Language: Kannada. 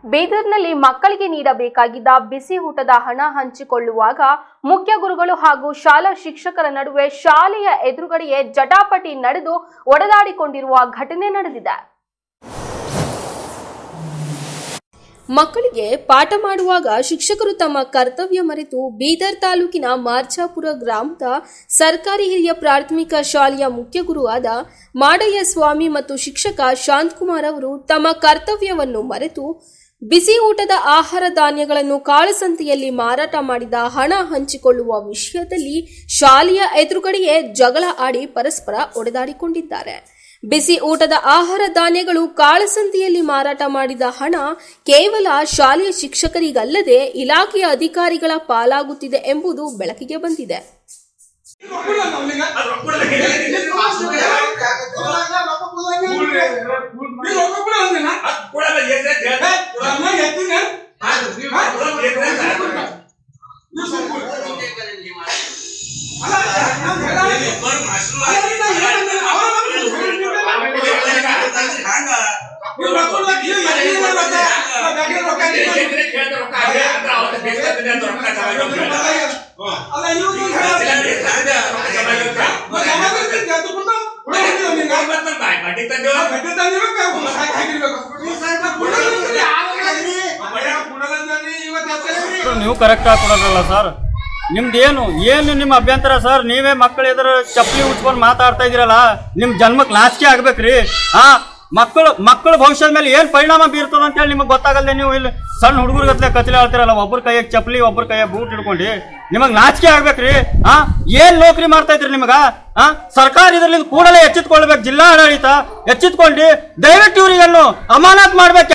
ಬೀದರ್ನಲ್ಲಿ ಮಕ್ಕಳಿಗೆ ನೀಡಬೇಕಾಗಿದ್ದ ಬಿಸಿ ಊಟದ ಹಣ ಹಂಚಿಕೊಳ್ಳುವಾಗ ಮುಖ್ಯ ಗುರುಗಳು ಹಾಗೂ ಶಾಲಾ ಶಿಕ್ಷಕರ ನಡುವೆ ಶಾಲೆಯ ಎದುರುಗಡೆಯೇ ಜಟಾಪಟಿ ನಡೆದು ಒಡೆದಾಡಿಕೊಂಡಿರುವ ಘಟನೆ ನಡೆದಿದೆ ಮಕ್ಕಳಿಗೆ ಪಾಠ ಮಾಡುವಾಗ ಶಿಕ್ಷಕರು ತಮ್ಮ ಕರ್ತವ್ಯ ಮರೆತು ಬೀದರ್ ತಾಲೂಕಿನ ಮಾರ್ಚಾಪುರ ಗ್ರಾಮದ ಸರ್ಕಾರಿ ಹಿರಿಯ ಪ್ರಾಥಮಿಕ ಶಾಲೆಯ ಮುಖ್ಯ ಗುರುವಾದ ಮಾಡಯ್ಯ ಸ್ವಾಮಿ ಮತ್ತು ಶಿಕ್ಷಕ ಶಾಂತಕುಮಾರ್ ಅವರು ತಮ್ಮ ಕರ್ತವ್ಯವನ್ನು ಮರೆತು ಬಿಸಿ ಊಟದ ಆಹಾರ ಧಾನ್ಯಗಳನ್ನು ಕಾಳಸಂತೆಯಲ್ಲಿ ಮಾರಾಟ ಮಾಡಿದ ಹಣ ಹಂಚಿಕೊಳ್ಳುವ ವಿಷಯದಲ್ಲಿ ಶಾಲೆಯ ಎದುರುಗಡೆಯೇ ಜಗಳ ಆಡಿ ಪರಸ್ಪರ ಒಡೆದಾಡಿಕೊಂಡಿದ್ದಾರೆ ಬಿಸಿ ಊಟದ ಆಹಾರ ಧಾನ್ಯಗಳು ಕಾಳಸಂತೆಯಲ್ಲಿ ಮಾರಾಟ ಮಾಡಿದ ಹಣ ಕೇವಲ ಶಾಲೆಯ ಶಿಕ್ಷಕರಿಗಲ್ಲದೆ ಇಲಾಖೆಯ ಅಧಿಕಾರಿಗಳ ಪಾಲಾಗುತ್ತಿದೆ ಎಂಬುದು ಬೆಳಕಿಗೆ ಬಂದಿದೆ ನೀವು ಕರೆಕ್ಟ್ ಆಗಿ ಕೊಡೋದ್ರಲ್ಲ ಸರ್ ನಿಮ್ದು ಏನು ಏನು ನಿಮ್ಮ ಅಭ್ಯಂತರ ಸರ್ ನೀವೇ ಮಕ್ಕಳು ಎದುರು ಚಪ್ಪಲಿ ಉಚ್ಕೊಂಡು ಮಾತಾಡ್ತಾ ಇದೀರಲ್ಲ ನಿಮ್ಮ ಜನ್ಮಕ್ಕೆ ನಾಚಿಕೆ ಆಗ್ಬೇಕ್ರಿ ಹಾ ಮಕ್ಕಳು ಮಕ್ಕಳ ಭವಿಷ್ಯದ ಮೇಲೆ ಏನು ಪರಿಣಾಮ ಬೀರ್ತದ ಅಂತೇಳಿ ನಿಮಗೆ ಗೊತ್ತಾಗಲ್ದೆ ನೀವು ಇಲ್ಲಿ ಸಣ್ಣ ಹುಡುಗರ ಕತ್ಲೆ ಆಡ್ತಿರಲ್ಲ ಒಬ್ಬರ ಕೈಯಾಗ ಚಪ್ಪಲಿ ಒಬ್ಬರ ಕೈಯಾಗ ಬೂಟ್ ಹಿಡ್ಕೊಂಡು ನಿಮಗೆ ನಾಚಿಕೆ ಆಗ್ಬೇಕ್ರಿ ಹಾ ಏನ್ ನೌಕರಿ ಮಾಡ್ತಾ ಇದ್ರಿ ನಿಮಗ ಹಾ ಸರ್ಕಾರ ಇದರಿಂದ ಕೂಡಲೇ ಎಚ್ಚೆತ್ಕೊಳ್ಬೇಕು ಜಿಲ್ಲಾ ಆಡಳಿತ ಎಚ್ಚೆತ್ಕೊಂಡು ದಯವಿಟ್ಟು ಇವ್ರಿಗನ್ನು ಅಮಾನತ್ ಮಾಡ್ಬೇಕು